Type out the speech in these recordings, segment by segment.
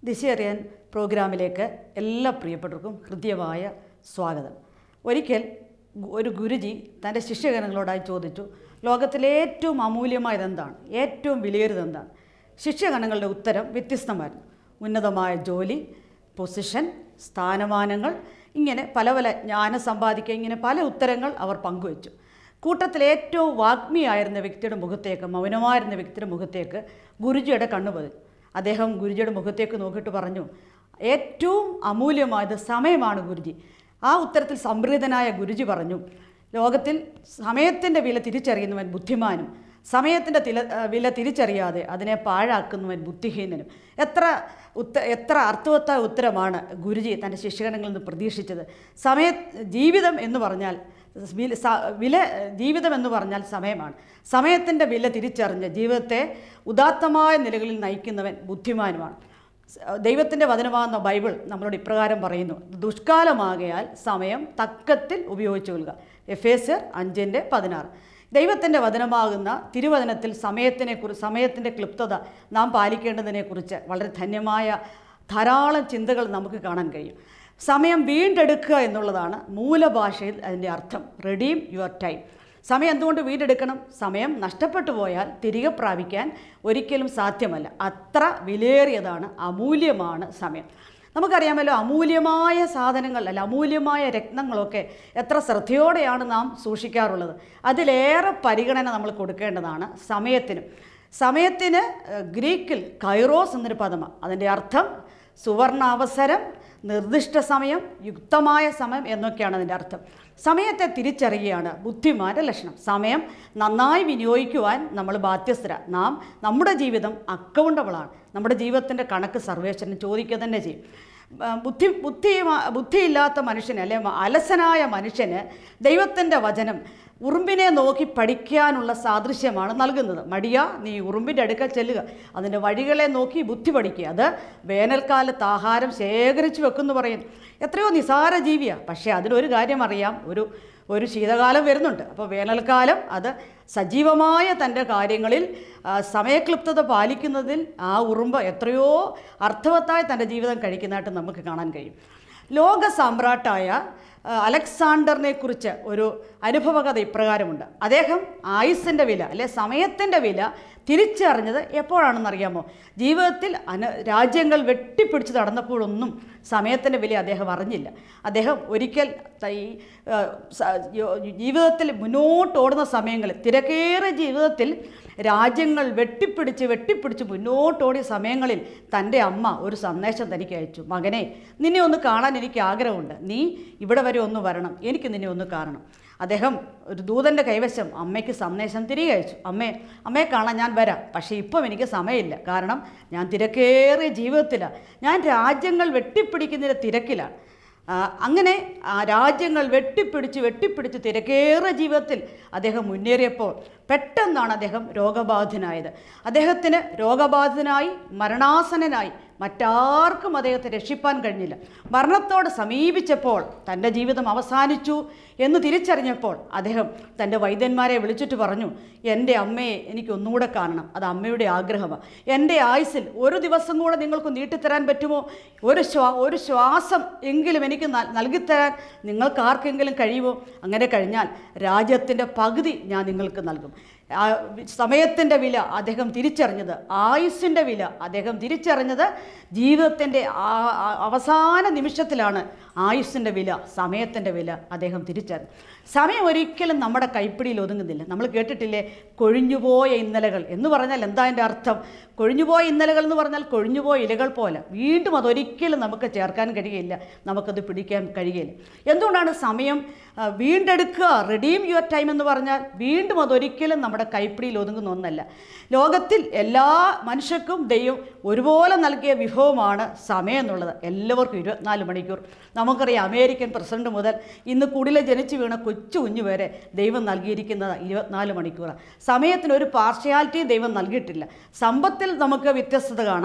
ദിശ അറിയാൻ പ്രോഗ്രാമിലേക്ക് എല്ലാ പ്രിയപ്പെട്ടവർക്കും ഹൃദ്യമായ സ്വാഗതം ഒരിക്കൽ ഗു- ഒരു ഗുരുജി തൻ്റെ ശിഷ്യഗണങ്ങളോടായി ചോദിച്ചു ലോകത്തിലെ ഏറ്റവും അമൂല്യമായത് എന്താണ് ഏറ്റവും വിലയേറിയത് എന്താണ് ശിഷ്യഗണങ്ങളുടെ ഉത്തരം വ്യത്യസ്തമായിരുന്നു ഉന്നതമായ ജോലി പൊസിഷൻ സ്ഥാനമാനങ്ങൾ ഇങ്ങനെ പല പല ജ്ഞാനം സമ്പാദിക്കുക ഇങ്ങനെ പല ഉത്തരങ്ങൾ അവർ പങ്കുവച്ചു കൂട്ടത്തിൽ ഏറ്റവും വാഗ്മിയായിരുന്ന വ്യക്തിയുടെ മുഖത്തേക്ക് മൗനമായിരുന്ന വ്യക്തിയുടെ മുഖത്തേക്ക് ഗുരുജിയുടെ കണ്ണു പതിഞ്ഞു അദ്ദേഹം ഗുരുജിയുടെ മുഖത്തേക്ക് നോക്കിയിട്ട് പറഞ്ഞു ഏറ്റവും അമൂല്യമായത് സമയമാണ് ഗുരുജി ആ ഉത്തരത്തിൽ സംപ്രീതനായ ഗുരുജി പറഞ്ഞു ലോകത്തിൽ സമയത്തിൻ്റെ വില തിരിച്ചറിയുന്നവൻ ബുദ്ധിമാനും സമയത്തിൻ്റെ തില ആ, വില തിരിച്ചറിയാതെ അതിനെ പാഴാക്കുന്നവൻ ബുദ്ധിഹീനനും എത്ര ഉത്ത എത്ര അർത്ഥവത്തായ ഉത്തരമാണ് ഗുരുജി തൻ്റെ ശിഷ്യഗണങ്ങളിൽ നിന്ന് പ്രതീക്ഷിച്ചത് സമയ ജീവിതം എന്ന് പറഞ്ഞാൽ വില സ- വില ജീവിതം എന്ന് പറഞ്ഞാൽ സമയമാണ് സമയത്തിൻ്റെ വില തിരിച്ചറിഞ്ഞ് ജീവിതത്തെ ഉദാത്തമായ നിലകളിൽ നയിക്കുന്നവൻ ബുദ്ധിമാനുമാണ് ദൈവത്തിൻ്റെ വചനമാകുന്ന ബൈബിൾ നമ്മളോട് ഇപ്രകാരം പറയുന്നു ദുഷ്കാലമാകയാൽ സമയം തക്കത്തിൽ ഉപയോഗിച്ചു കൊള്ളുക എഫേസർ അഞ്ചിൻ്റെ പതിനാറ് ദൈവത്തിൻ്റെ വചനമാകുന്ന തിരുവചനത്തിൽ സമയത്തിനെ കുറിച്ച് സമയത്തിൻ്റെ ക്ലിപ്തത നാം പാലിക്കേണ്ടതിനെക്കുറിച്ച് വളരെ ധന്യമായ ധാരാളം ചിന്തകൾ നമുക്ക് കാണാൻ കഴിയും സമയം വീണ്ടെടുക്കുക എന്നുള്ളതാണ് മൂലഭാഷയിൽ അതിൻ്റെ അർത്ഥം റെഡീം യുവർ ടൈം സമയം എന്തുകൊണ്ട് വീണ്ടെടുക്കണം സമയം നഷ്ടപ്പെട്ടു പോയാൽ തിരികെ പ്രാപിക്കാൻ ഒരിക്കലും സാധ്യമല്ല അത്ര വിലയേറിയതാണ് അമൂല്യമാണ് സമയം നമുക്കറിയാമല്ലോ അമൂല്യമായ സാധനങ്ങൾ അല്ല അമൂല്യമായ രത്നങ്ങളൊക്കെ എത്ര ശ്രദ്ധയോടെയാണ് നാം സൂക്ഷിക്കാറുള്ളത് അതിലേറെ പരിഗണന നമ്മൾ കൊടുക്കേണ്ടതാണ് സമയത്തിന് സമയത്തിന് ഏഹ്, ഗ്രീക്കിൽ കൈറോസ് എന്നൊരു പദമാണ് അതിൻ്റെ അർത്ഥം സുവർണാവസരം നിർദ്ദിഷ്ട സമയം യുക്തമായ സമയം എന്നൊക്കെയാണ് അതിൻ്റെ അർത്ഥം സമയത്തെ തിരിച്ചറിയുകയാണ് ബുദ്ധിമാൻ്റെ ലക്ഷണം സമയം നന്നായി വിനിയോഗിക്കുവാൻ നമ്മൾ ബാധ്യസ്ഥര നാം നമ്മുടെ ജീവിതം അക്കൗണ്ടബിളാണ് നമ്മുടെ ജീവിതത്തിൻ്റെ കണക്ക് സർവേശ്വരൻ ചോദിക്കുക തന്നെ ചെയ്യും ആ, ബുദ്ധി ബുദ്ധി ബുദ്ധിയില്ലാത്ത മനുഷ്യന് അല്ലെ അലസനായ മനുഷ്യന് ദൈവത്തിൻ്റെ വചനം ഉറുമ്പിനെ നോക്കി പഠിക്കാനുള്ള സാദൃശ്യമാണ് നൽകുന്നത് മടിയ നീ ഉറുമ്പിൻ്റെ അടുക്കൽ ചെല്ലുക അതിൻ്റെ വഴികളെ നോക്കി ബുദ്ധി പഠിക്കുക അത് വേനൽക്കാലത്ത് ആഹാരം ശേഖരിച്ചു വെക്കുമെന്ന് പറയുന്നു എത്രയോ നിസാര ജീവിയാണ് പക്ഷേ അതിനൊരു കാര്യം അറിയാം ഒരു ഒരു ശീതകാലം വരുന്നുണ്ട് അപ്പോൾ വേനൽക്കാലം അത് സജീവമായ തൻ്റെ കാര്യങ്ങളിൽ ആ, സമയക്ലിപ്തത പാലിക്കുന്നതിൽ ആ ഉറുമ്പ് എത്രയോ അർത്ഥവത്തായ തൻ്റെ ജീവിതം കഴിക്കുന്നതായിട്ട് നമുക്ക് കാണാൻ കഴിയും ലോക സാമ്രാട്ടായ ആ, അലക്സാണ്ടറിനെ കുറിച്ച് ഒരു അനുഭവകഥ ഇപ്രകാരമുണ്ട് അദ്ദേഹം ആയുസ്സിൻ്റെ വില അല്ലെ സമയത്തിൻ്റെ വില തിരിച്ചറിഞ്ഞത് എപ്പോഴാണെന്നറിയാമോ ജീവിതത്തിൽ അന രാജ്യങ്ങൾ വെട്ടിപ്പിടിച്ച് നടന്നപ്പോഴൊന്നും സമയത്തിൻ്റെ വില അദ്ദേഹം അറിഞ്ഞില്ല അദ്ദേഹം ഒരിക്കൽ ത- ഈ ആ, സ- യോ- ജീവിതത്തിൽ മുന്നോട്ട് ഓടുന്ന സമയങ്ങളിൽ തിരക്കേറിയ ജീവിതത്തിൽ രാജ്യങ്ങൾ വെട്ടിപ്പിടിച്ച് വെട്ടിപ്പിടിച്ച് മുന്നോട്ടോടിയ സമയങ്ങളിൽ തൻ്റെ അമ്മ ഒരു സന്ദേശം തനിക്ക് അയച്ചു മകനെ നിന്നെ ഒന്ന് കാണാൻ എനിക്ക് ആഗ്രഹമുണ്ട് നീ ഇവിടെ വരെ ഒന്ന് വരണം എനിക്ക് നിന്നെ ഒന്ന് കാണണം അദ്ദേഹം ഒരു ദൂതൻ്റെ കൈവശം അമ്മയ്ക്ക് സന്ദേശം തിരികെ അയച്ചു അമ്മേ അമ്മയെ കാണാൻ ഞാൻ വരാം പക്ഷേ ഇപ്പം എനിക്ക് സമയമില്ല കാരണം ഞാൻ തിരക്കേറിയ ജീവിതത്തിലാണ് ഞാൻ രാജ്യങ്ങൾ വെട്ടിപ്പിടിക്കുന്നതിൻ്റെ തിരക്കിലാണ് ആ, അങ്ങനെ ആ രാജ്യങ്ങൾ വെട്ടിപ്പിടിച്ച് വെട്ടിപ്പിടിച്ച് തിരക്കേറിയ ജീവിതത്തിൽ അദ്ദേഹം മുന്നേറിയപ്പോൾ പെട്ടെന്നാണ് അദ്ദേഹം രോഗബാധിതനായത് അദ്ദേഹത്തിന് രോഗബാധിതനായി മരണാസനനായി മറ്റാർക്കും അദ്ദേഹത്തെ രക്ഷിപ്പാൻ കഴിഞ്ഞില്ല മരണത്തോട് സമീപിച്ചപ്പോൾ തൻ്റെ ജീവിതം അവസാനിച്ചു എന്ന് തിരിച്ചറിഞ്ഞപ്പോൾ അദ്ദേഹം തൻ്റെ വൈദ്യന്മാരെ വിളിച്ചിട്ട് പറഞ്ഞു എൻ്റെ അമ്മയെ എനിക്ക് ഒന്നുകൂടെ കാണണം അത് അമ്മയുടെ ആഗ്രഹമാണ് എൻ്റെ ആയുസ്സിൽ ഒരു ദിവസം കൂടെ നിങ്ങൾക്ക് നീട്ടിത്തരാൻ പറ്റുമോ ഒരു ശ്വാ ഒരു ശ്വാസം എങ്കിലും എനിക്ക് നൽ- നൽകിത്തരാൻ നിങ്ങൾക്ക് ആർക്കെങ്കിലും കഴിയുമോ അങ്ങനെ കഴിഞ്ഞാൽ രാജ്യത്തിൻ്റെ പകുതി ഞാൻ നിങ്ങൾക്ക് നൽകും ആ സമയത്തിൻ്റെ വില അദ്ദേഹം തിരിച്ചറിഞ്ഞത് ആയുസ്സിൻ്റെ വില അദ്ദേഹം തിരിച്ചറിഞ്ഞത് ജീവിതത്തിൻ്റെ ആ- ആ- അവസാന നിമിഷത്തിലാണ് ആയുസ്സിൻ്റെ വില സമയത്തിൻ്റെ വില അദ്ദേഹം തിരിച്ചറിഞ്ഞു സമയം ഒരിക്കലും നമ്മുടെ കൈപ്പിടിയിൽ ഒതുങ്ങുന്നില്ല നമ്മൾ കേട്ടിട്ടില്ലേ കൊഴിഞ്ഞുപോയ ഇന്നലകൾ എന്ന് പറഞ്ഞാൽ എന്താ അതിൻ്റെ അർത്ഥം കൊഴിഞ്ഞുപോയ ഇന്നലകൾ എന്ന് പറഞ്ഞാൽ കൊഴിഞ്ഞുപോയ ഇലകൾ പോലെ വീണ്ടും അതൊരിക്കലും നമുക്ക് ചേർക്കാൻ കഴിയില്ല നമുക്കത് പിടിക്കാൻ കഴിയില്ല എന്തുകൊണ്ടാണ് സമയം ആ, വീണ്ടെടുക്കുക റിഡീം യുവർ ടൈം എന്ന് പറഞ്ഞാൽ വീണ്ടും അതൊരിക്കലും നമ്മുടെ കൈപ്പിടിയിൽ ഒതുങ്ങുന്ന ഒന്നല്ല ലോകത്തിൽ എല്ലാ മനുഷ്യർക്കും ദൈവം ഒരുപോലെ നൽകിയ വിഭവമാണ് സമയം എന്നുള്ളത് എല്ലാവർക്കും ഇരുപത്തിനാല് മണിക്കൂർ നമുക്കറിയാം അമേരിക്കൻ പ്രസിഡന്റ് മുതൽ ഇന്ന് കുടിലെ ജനിച്ചു വീണ കൊച്ചു കുഞ്ഞു വരെ ദൈവം നൽകിയിരിക്കുന്നത് ഇരുപത്തിനാല് മണിക്കൂറാണ് സമയത്തിന് ഒരു പാർഷ്യാലിറ്റി ദൈവം നൽകിയിട്ടില്ല സമ്പത്തിൽ നമുക്ക് വ്യത്യസ്തത കാണാം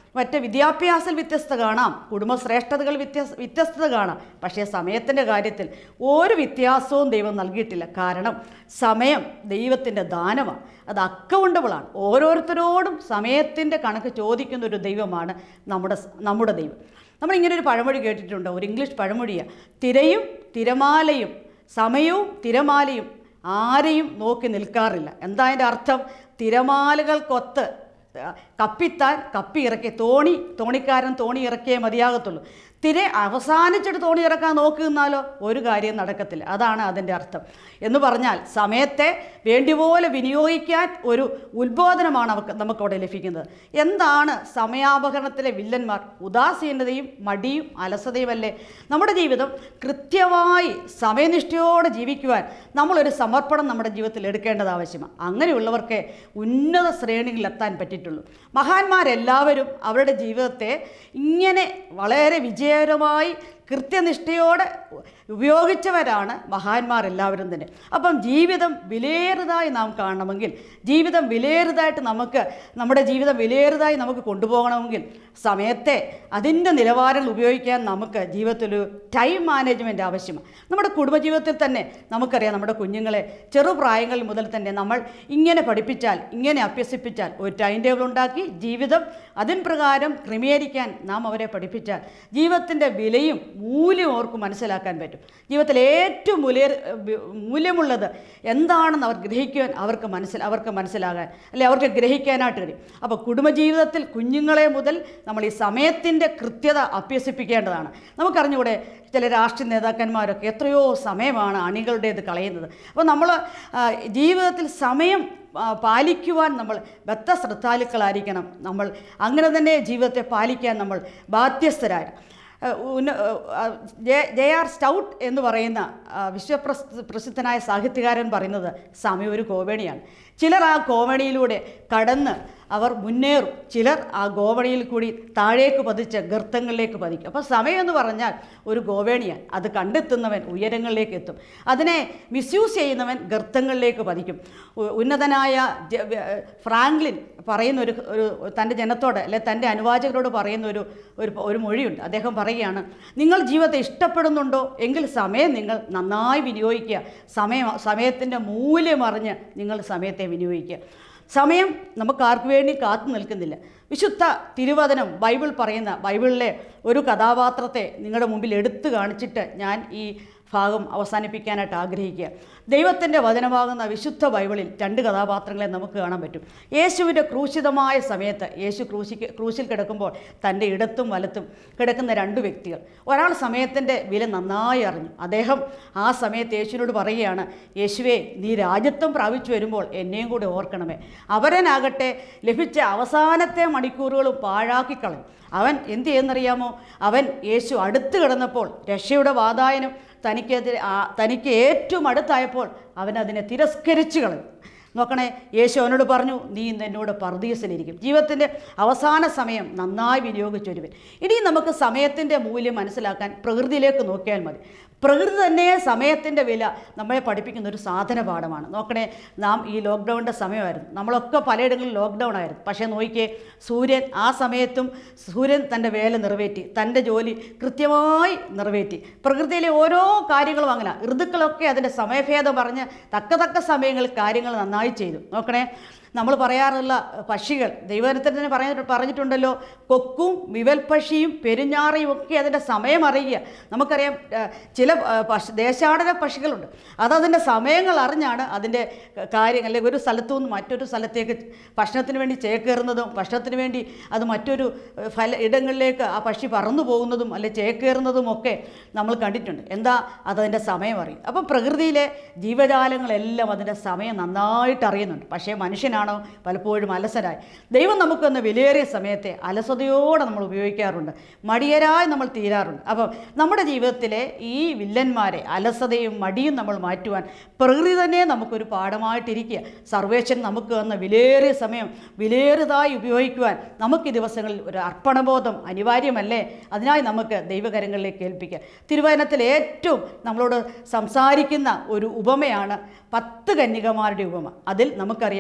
മറ്റ് വിദ്യാഭ്യാസത്തിൽ വ്യത്യസ്തത കാണാം കുടുംബശ്രേഷ്ഠതകൾ വ്യത്യസ്ത വ്യത്യസ്തത കാണാം പക്ഷേ സമയത്തിൻ്റെ കാര്യത്തിൽ ഒരു വ്യത്യാസവും ദൈവം നൽകിയിട്ടില്ല കാരണം സമയം ദൈവത്തിൻ്റെ ദാനമാണ് അത് അക്കൗണ്ടബിളാണ് ഓരോരുത്തരോടും സമയത്തിൻ്റെ കണക്ക് ചോദിക്കുന്ന ഒരു ദൈവമാണ് നമ്മുടെ സ്- നമ്മുടെ ദൈവം നമ്മളിങ്ങനെ ഒരു പഴമൊഴി കേട്ടിട്ടുണ്ട് ഒരു ഇംഗ്ലീഷ് പഴമൊഴിയാണ് തിരയും തിരമാലയും സമയവും തിരമാലയും ആരെയും നോക്കി നിൽക്കാറില്ല എന്താ അതിൻ്റെ അർത്ഥം തിരമാലകൾക്കൊത്ത് ആ, കപ്പിത്താൻ കപ്പി ഇറക്കി തോണി തോണിക്കാരൻ തോണി ഇറക്കിയേ മതിയാകത്തുള്ളൂ തിര അവസാനിച്ചിട്ട് തോണി ഇറക്കാൻ നോക്കുന്നാലോ ഒരു കാര്യം നടക്കത്തില്ല അതാണ് അതിൻ്റെ അർത്ഥം എന്ന് പറഞ്ഞാൽ സമയത്തെ വേണ്ടിപോലെ വിനിയോഗിക്കാൻ ഒരു ഉത്ബോധനമാണ് അവർക്ക് നമുക്കവിടെ ലഭിക്കുന്നത് എന്താണ് സമയാപകരണത്തിലെ വില്ലന്മാർ ഉദാസീനതയും മടിയും അലസതയുമല്ലേ നമ്മുടെ ജീവിതം കൃത്യമായി സമയനിഷ്ഠയോടെ ജീവിക്കുവാൻ നമ്മളൊരു സമർപ്പണം നമ്മുടെ ജീവിതത്തിൽ എടുക്കേണ്ടത് ആവശ്യമാണ് അങ്ങനെയുള്ളവർക്ക് ഉന്നത ശ്രേണികളിലെത്താൻ പറ്റിയിട്ടുള്ളൂ മഹാന്മാരെല്ലാവരും അവരുടെ ജീവിതത്തെ ഇങ്ങനെ വളരെ വിജയകരമായി കൃത്യനിഷ്ഠയോടെ ഉപയോഗിച്ചവരാണ് മഹാന്മാരെല്ലാവരും തന്നെ അപ്പം ജീവിതം വിലയേറുതായി നാം കാണണമെങ്കിൽ ജീവിതം വിലയേറുതായിട്ട് നമുക്ക് നമ്മുടെ ജീവിതം വിലയേറുതായി നമുക്ക് കൊണ്ടുപോകണമെങ്കിൽ സമയത്തെ അതിൻ്റെ നിലവാരങ്ങൾ ഉപയോഗിക്കാൻ നമുക്ക് ജീവിതത്തിൽ ഒരു ടൈം മാനേജ്മെൻറ്റ് ആവശ്യമാണ് നമ്മുടെ കുടുംബജീവിതത്തിൽ തന്നെ നമുക്കറിയാം നമ്മുടെ കുഞ്ഞുങ്ങളെ ചെറുപ്രായങ്ങളിൽ മുതൽ തന്നെ നമ്മൾ ഇങ്ങനെ പഠിപ്പിച്ചാൽ ഇങ്ങനെ അഭ്യസിപ്പിച്ചാൽ ഒരു ടൈം ടേബിൾ ഉണ്ടാക്കി ജീവിതം അതിൻ പ്രകാരം ക്രമീകരിക്കാൻ നാം അവരെ പഠിപ്പിച്ചാൽ ജീവിതത്തിൻ്റെ വിലയും മൂല്യവും അവർക്ക് മനസ്സിലാക്കാൻ പറ്റും ജീവിതത്തിൽ ഏറ്റവും മൂല്യ മൂല്യമുള്ളത് എന്താണെന്ന് അവർ ഗ്രഹിക്കുവാൻ അവർക്ക് മനസ്സിൽ അവർക്ക് മനസ്സിലാകാൻ അല്ലെ അവർക്ക് ഗ്രഹിക്കാനായിട്ട് കഴിയും അപ്പോൾ കുടുംബജീവിതത്തിൽ കുഞ്ഞുങ്ങളെ മുതൽ നമ്മൾ ഈ സമയത്തിൻ്റെ കൃത്യത അഭ്യസിപ്പിക്കേണ്ടതാണ് നമുക്കറിഞ്ഞൂടെ ചില രാഷ്ട്രീയ നേതാക്കന്മാരൊക്കെ എത്രയോ സമയമാണ് അണികളുടേത് കളയുന്നത് അപ്പോൾ നമ്മൾ ആ, ജീവിതത്തിൽ സമയം ആ, പാലിക്കുവാൻ നമ്മൾ ബദ്ധശ്രദ്ധാലുക്കളായിരിക്കണം നമ്മൾ അങ്ങനെ തന്നെ ജീവിതത്തെ പാലിക്കാൻ നമ്മൾ ബാധ്യസ്ഥരാണ് ആ, ഉന്ന- ആ, ജെ ജെ ആർ സ്റ്റൗട്ട് എന്ന് പറയുന്ന ആ, വിശ്വപ്രസ പ്രസിദ്ധനായ സാഹിത്യകാരൻ പറയുന്നത് സമയം ഒരു കോവണിയാണ് ചിലർ ആ കോവണിയിലൂടെ കടന്ന് അവർ മുന്നേറും ചിലർ ആ ഗോവണിയിൽ കൂടി താഴേക്ക് പതിച്ച് ഗർത്തങ്ങളിലേക്ക് പതിക്കും അപ്പോൾ സമയം എന്ന് പറഞ്ഞാൽ ഒരു ഗോവേണിയാണ് അത് കണ്ടെത്തുന്നവൻ ഉയരങ്ങളിലേക്ക് എത്തും അതിനെ മിസ്യൂസ് ചെയ്യുന്നവൻ ഗർത്തങ്ങളിലേക്ക് പതിക്കും ഉ- ഉന്നതനായ ജ- വ്യ- ഫ്രാങ്ക്ലിൻ പറയുന്ന ഒരു ഒരു തൻ്റെ ജനത്തോട് അല്ലെ തൻ്റെ അനുവാചകരോട് പറയുന്ന ഒരു ഒരു ഒരു മൊഴിയുണ്ട് അദ്ദേഹം പറയുകയാണ് നിങ്ങൾ ജീവിതത്തെ ഇഷ്ടപ്പെടുന്നുണ്ടോ എങ്കിൽ സമയം നിങ്ങൾ നന്നായി വിനിയോഗിക്കുക സമയം സമയത്തിൻ്റെ മൂല്യം അറിഞ്ഞ് നിങ്ങൾ സമയത്തെ വിനിയോഗിക്കുക സമയം നമുക്ക് ആർക്കു വേണ്ടി കാത്തു നിൽക്കുന്നില്ല വിശുദ്ധ തിരുവചനം ബൈബിൾ പറയുന്ന ബൈബിളിലെ ഒരു കഥാപാത്രത്തെ നിങ്ങളുടെ മുമ്പിൽ എടുത്തു കാണിച്ചിട്ട് ഞാൻ ഈ ഭാഗം അവസാനിപ്പിക്കാനായിട്ട് ആഗ്രഹിക്കുക ദൈവത്തിൻ്റെ വചനമാകുന്ന വിശുദ്ധ ബൈബിളിൽ രണ്ട് കഥാപാത്രങ്ങളെ നമുക്ക് കാണാൻ പറ്റും യേശുവിൻ്റെ ക്രൂശിതമായ സമയത്ത് യേശു ക്രൂശിക്ക് ക്രൂശിൽ കിടക്കുമ്പോൾ തൻ്റെ ഇടത്തും വലത്തും കിടക്കുന്ന രണ്ട് വ്യക്തികൾ ഒരാൾ സമയത്തിൻ്റെ വില നന്നായി അറിഞ്ഞു അദ്ദേഹം ആ സമയത്ത് യേശുവിനോട് പറയുകയാണ് യേശുവേ നീ രാജ്യത്വം പ്രാപിച്ചു വരുമ്പോൾ എന്നെയും കൂടെ ഓർക്കണമേ അവരനാകട്ടെ ലഭിച്ച അവസാനത്തെ മണിക്കൂറുകളും പാഴാക്കിക്കളഞ്ഞു അവൻ എന്ത് ചെയ്യുന്നറിയാമോ അവൻ യേശു അടുത്ത് കിടന്നപ്പോൾ രക്ഷയുടെ വാതായനം തനിക്കെതിരെ ആ- തനിക്ക് ഏറ്റവും അടുത്തായപ്പോൾ അവൻ അതിനെ തിരസ്കരിച്ചു കളഞ്ഞു നോക്കണേ യേശു അവനോട് പറഞ്ഞു നീ ഇന്ന് എന്നോട് പർദീസിലിരിക്കും ജീവിതത്തിൻ്റെ അവസാന സമയം നന്നായി വിനിയോഗിച്ചൊരുവൻ ഇനി നമുക്ക് സമയത്തിൻ്റെ മൂല്യം മനസ്സിലാക്കാൻ പ്രകൃതിയിലേക്ക് നോക്കിയാൽ മതി പ്രകൃതി തന്നെ സമയത്തിൻ്റെ വില നമ്മളെ പഠിപ്പിക്കുന്ന ഒരു സാധന പാഠമാണ് നോക്കണേ നാം ഈ ലോക്ക്ഡൗണിൻ്റെ സമയമായിരുന്നു നമ്മളൊക്കെ പലയിടങ്ങളിലും ലോക്ക്ഡൗൺ ആയിരുന്നു പക്ഷേ നോക്കിയേ സൂര്യൻ ആ സമയത്തും സൂര്യൻ തൻ്റെ വേല നിറവേറ്റി തൻ്റെ ജോലി കൃത്യമായി നിറവേറ്റി പ്രകൃതിയിലെ ഓരോ കാര്യങ്ങളും അങ്ങനെ ഋതുക്കളൊക്കെ അതിൻ്റെ സമയഭേദം പറഞ്ഞ് തക്ക തക്ക സമയങ്ങളിൽ കാര്യങ്ങൾ നന്നായി ചെയ്തു നോക്കണേ നമ്മൾ പറയാറുള്ള പക്ഷികൾ ദൈവത്തിന് തന്നെ പറഞ്ഞ പറഞ്ഞിട്ടുണ്ടല്ലോ കൊക്കും വിവൽപക്ഷിയും പെരുഞ്ഞാറയും ഒക്കെ അതിൻ്റെ സമയം അറിയുക നമുക്കറിയാം ആ, ചില ആ, പക്ഷി ദേശാടന പക്ഷികളുണ്ട് അതതിൻ്റെ സമയങ്ങൾ അറിഞ്ഞാണ് അതിൻ്റെ കാര്യം അല്ലെങ്കിൽ ഒരു സ്ഥലത്തു നിന്ന് മറ്റൊരു സ്ഥലത്തേക്ക് ഭക്ഷണത്തിന് വേണ്ടി ചേക്കേറുന്നതും ഭക്ഷണത്തിന് വേണ്ടി അത് മറ്റൊരു ഏ, ഫല ഇടങ്ങളിലേക്ക് ആ പക്ഷി പറന്നു പോകുന്നതും അല്ലെ ചേക്കേറുന്നതും ഒക്കെ നമ്മൾ കണ്ടിട്ടുണ്ട് എന്താ അതതിൻ്റെ സമയം അറിയും അപ്പം പ്രകൃതിയിലെ ജീവജാലങ്ങളെല്ലാം അതിൻ്റെ സമയം നന്നായിട്ട് അറിയുന്നുണ്ട് പക്ഷേ മനുഷ്യനാണോ പലപ്പോഴും അലസരായി ദൈവം നമുക്കൊന്ന് വിലയേറിയ സമയത്തെ അലസതയോടെ നമ്മൾ ഉപയോഗിക്കാറുണ്ട് മടിയരായി നമ്മൾ തീരാറുണ്ട് അപ്പം നമ്മുടെ ജീവിതത്തിലെ ഈ വില്ലന്മാരെ അലസതയും മടിയും നമ്മൾ മാറ്റുവാൻ പ്രകൃതി തന്നെ നമുക്കൊരു പാഠമായിട്ടിരിക്കുക സർവേശ്വൻ നമുക്ക് തന്ന വിലയേറിയ സമയം വിലയേറിയതായി ഉപയോഗിക്കുവാൻ നമുക്ക് ഈ ദിവസങ്ങളിൽ ഒരു അർപ്പണബോധം അനിവാര്യമല്ലേ അതിനായി നമുക്ക് ദൈവകരങ്ങളിലേക്ക് ഏൽപ്പിക്കുക തിരുവചനത്തിൽ ഏറ്റവും നമ്മളോട് സംസാരിക്കുന്ന ഒരു ഉപമയാണ് പത്ത് കന്യകമാരുടെ ഉപമ അതിൽ നമുക്കറിയാം പത്ത് പേര്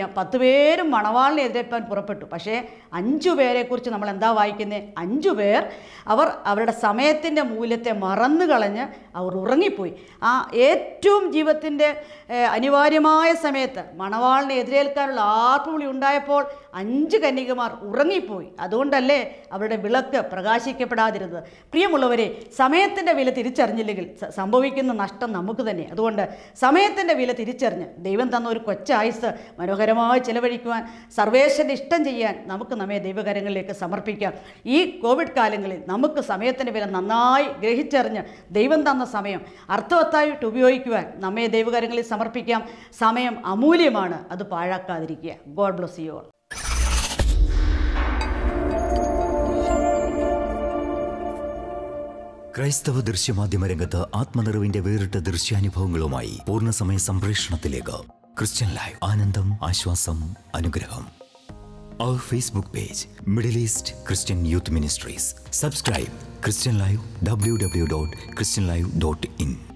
പേരും മണവാളിനെ എതിരേൽപ്പാൻ പുറപ്പെട്ടു പക്ഷേ അഞ്ചു പേരെക്കുറിച്ച് നമ്മൾ എന്താ വായിക്കുന്നത് അഞ്ചു പേർ അവർ അവരുടെ സമയത്തിൻ്റെ മൂല്യത്തെ മറന്നു കളഞ്ഞ് അവർ ഉറങ്ങിപ്പോയി ആ ഏറ്റവും ജീവിതത്തിൻ്റെ ഏഹ്, അനിവാര്യമായ സമയത്ത് മണവാളിനെ എതിരേൽക്കാനുള്ള ആർപ്പുവിളി ഉണ്ടായപ്പോൾ അഞ്ച് കന്യകമാർ ഉറങ്ങിപ്പോയി അതുകൊണ്ടല്ലേ അവരുടെ വിളക്ക് പ്രകാശിക്കപ്പെടാതിരുന്നത് പ്രിയമുള്ളവരെ സമയത്തിൻ്റെ വില തിരിച്ചറിഞ്ഞില്ലെങ്കിൽ സ- സംഭവിക്കുന്ന നഷ്ടം നമുക്ക് തന്നെ അതുകൊണ്ട് സമയത്തിൻ്റെ വില തിരിച്ചറിഞ്ഞ് ദൈവം തന്ന ഒരു കൊച്ചായുസ് മനോഹരമായി ചിലവഴിക്കുവാൻ സർവേശ്വരൻ്റെ ഇഷ്ടം ചെയ്യാൻ നമുക്ക് നമ്മെ ദൈവകരങ്ങളിലേക്ക് സമർപ്പിക്കാം ഈ കോവിഡ് കാലങ്ങളിൽ നമുക്ക് സമയത്തിൻ്റെ വില നന്നായി ഗ്രഹിച്ചറിഞ്ഞ് ദൈവം തന്ന സമയം അർത്ഥവത്തായിട്ട് ഉപയോഗിക്കുവാൻ നമ്മെ ദൈവകരങ്ങളിൽ സമർപ്പിക്കാം സമയം അമൂല്യമാണ് അത് പാഴാക്കാതിരിക്കുക ഗോഡ് ബ്ലസ് യു ഓൾ ക്രൈസ്തവ ദൃശ്യമാധ്യമ രംഗത്ത് ആത്മനിറവിന്റെ വേറിട്ട ദൃശ്യാനുഭവങ്ങളുമായി പൂർണ്ണസമയ സംപ്രേഷണത്തിലേക്ക് ക്രിസ്ത്യൻ ലൈവ് ആനന്ദം ആശ്വാസം അനുഗ്രഹം അവർ Facebook page middle east Christian youth ministries subscribe Christian live W W dot Christian live dot in